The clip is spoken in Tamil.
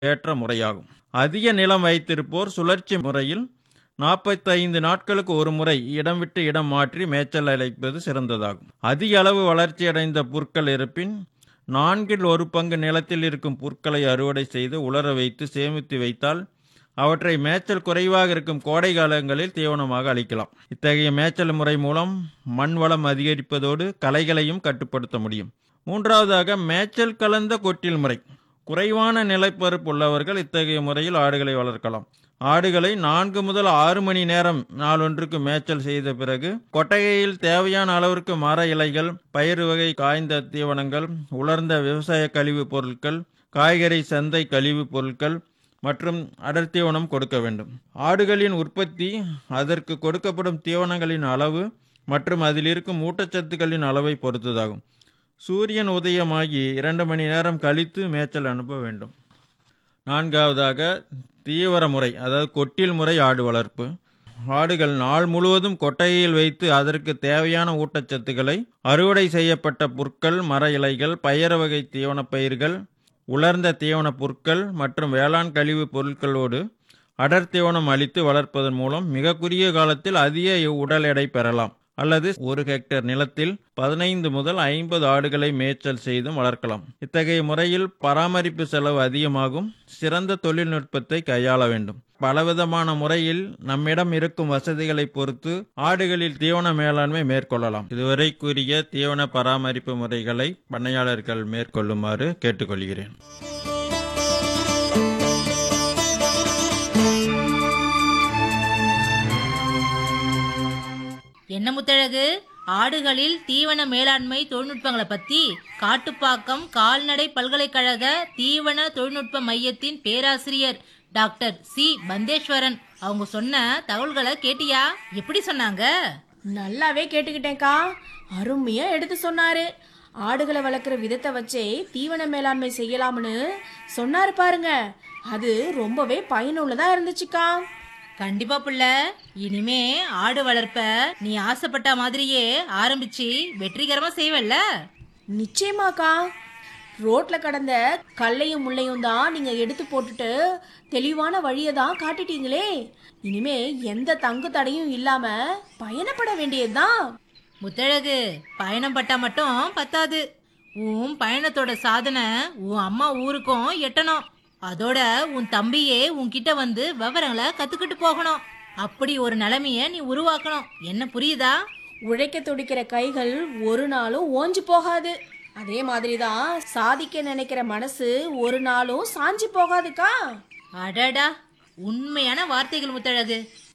ஏற்ற முறையாகும் அதிக நிலம் வைத்திருப்போர் சுழற்சி முறையில் நாற்பத்தைந்து நாட்களுக்கு ஒரு முறை இடம் விட்டு இடம் மாற்றி மேய்ச்சல் அழைப்பது சிறந்ததாகும் அதிக அளவு வளர்ச்சியடைந்த புற்கள் இருப்பின் நான்கில் ஒரு பங்கு நிலத்தில் இருக்கும் புற்களை அறுவடை செய்து உலர வைத்து சேமித்து வைத்தால் அவற்றை மேய்ச்சல் குறைவாக இருக்கும் கோடை காலங்களில் தீவனமாக அளிக்கலாம் இத்தகைய மேய்ச்சல் முறை மூலம் மண் வளம் அதிகரிப்பதோடு களைகளையும் கட்டுப்படுத்த முடியும் மூன்றாவதாக மேய்ச்சல் கலந்த கொட்டில் முறை குறைவான நிலப்பரப்பு உள்ளவர்கள் இத்தகைய முறையில் ஆடுகளை வளர்க்கலாம் ஆடுகளை நான்கு முதல் ஆறு மணி நேரம் நாளொன்றுக்கு மேய்ச்சல் செய்த பிறகு கொட்டகையில் தேவையான அளவிற்கு மர இலைகள் பயிர் வகை காய்ந்த தீவனங்கள் உலர்ந்த விவசாய கழிவுப் பொருட்கள் காய்கறி சந்தை கழிவுப் பொருட்கள் மற்றும் அடர் தீவனம் கொடுக்க வேண்டும் ஆடுகளின் உற்பத்தி அதற்கு கொடுக்கப்படும் தீவனங்களின் அளவு மற்றும் அதில் இருக்கும் ஊட்டச்சத்துக்களின் அளவை பொறுத்ததாகும் சூரியன் உதயமாகி இரண்டு மணி நேரம் கழித்து மேய்ச்சல் அனுப்ப வேண்டும் நான்காவதாக தீவிர முறை அதாவது கொட்டில் முறை ஆடு வளர்ப்பு ஆடுகள் நாள் முழுவதும் கொட்டையில் வைத்து அதற்கு தேவையான ஊட்டச்சத்துக்களை அறுவடை செய்யப்பட்ட புற்கள் மர இலைகள் பயறு வகை தீவனப் பயிர்கள் உலர்ந்த தீவனப் புற்கள் மற்றும் வேளாண் கழிவுப் பொருட்களோடு அடர் தீவனம் அளித்து வளர்ப்பதன் மூலம் மிக குறுகிய காலத்தில் அதிக உடல் எடை பெறலாம் அல்லது ஒரு ஹெக்டேர் நிலத்தில் பதினைந்து முதல் ஐம்பது ஆடுகளை மேய்ச்சல் செய்தும் வளர்க்கலாம் இத்தகைய முறையில் பராமரிப்பு செலவு அதிகமாகும் சிறந்த தொழில்நுட்பத்தை கையாள வேண்டும் பலவிதமான முறையில் நம்மிடம் இருக்கும் வசதிகளை பொறுத்து ஆடுகளில் தீவன மேலாண்மை மேற்கொள்ளலாம் இதுவரை கூறிய தீவன பராமரிப்பு முறைகளை பண்ணையாளர்கள் மேற்கொள்ளுமாறு கேட்டுக்கொள்கிறேன் என்ன முத்தழகு ஆடுகளில் தீவன மேலாண்மை தொழில்நுட்பங்களை பத்தி காட்டுப்பாக்கம் கால்நடை பல்கலைக்கழக தீவன தொழில்நுட்ப மையத்தின் பேராசிரியர் டாக்டர் சி பந்தேஸ்வரன் அவங்க சொன்ன தகவல்களை கேட்டியா எப்படி சொன்னாங்க நல்லாவே கேட்டுக்கிட்டேன்க்கா அருமையா எடுத்து சொன்னாரு ஆடுகளை வளர்க்குற விதத்தை வச்சே தீவன மேலாண்மை செய்யலாம்னு சொன்னாரு பாருங்க அது ரொம்பவே பயனுள்ளதா இருந்துச்சுக்கா கண்டிப்பா புள்ள இனிமே ஆடு வளர்ப்ப நீ ஆசைப்பட்ட மாதிரியே ஆரம்பிச்சு வெற்றிகரமா செய்வல்ல நிச்சயமாக்கா ரோட்ல கடந்த கல்லையும் முள்ளையும் தான் நீங்க எடுத்து போட்டுட்டு தெளிவான வழியை தான் காட்டிட்டீங்களே இனிமே எந்த தங்கு தடையும் இல்லாம பயணப்பட வேண்டியதுதான் முத்தழகு பயணம் பட்டா மட்டும் பத்தாது உன் பயணத்தோட சாதனை உன் அம்மா ஊருக்கும் எட்டணும் அதோட உன் தம்பியே உன்கிட்ட வந்து விவரங்களை கத்துக்கிட்டு போகணும் அப்படி ஒரு நிலைமைய நீ உருவாக்கணும் என்ன புரியுதா உழைக்க துடிக்கிற கைகள் ஒரு நாளும் ஓஞ்சு போகாது அதே மாதிரி தான் சாதிக்க நினைக்கிற மனசு ஒரு நாளும் சாஞ்சி போகாதுக்கா அடடா உண்மையான வார்த்தைகள் முத்தழகு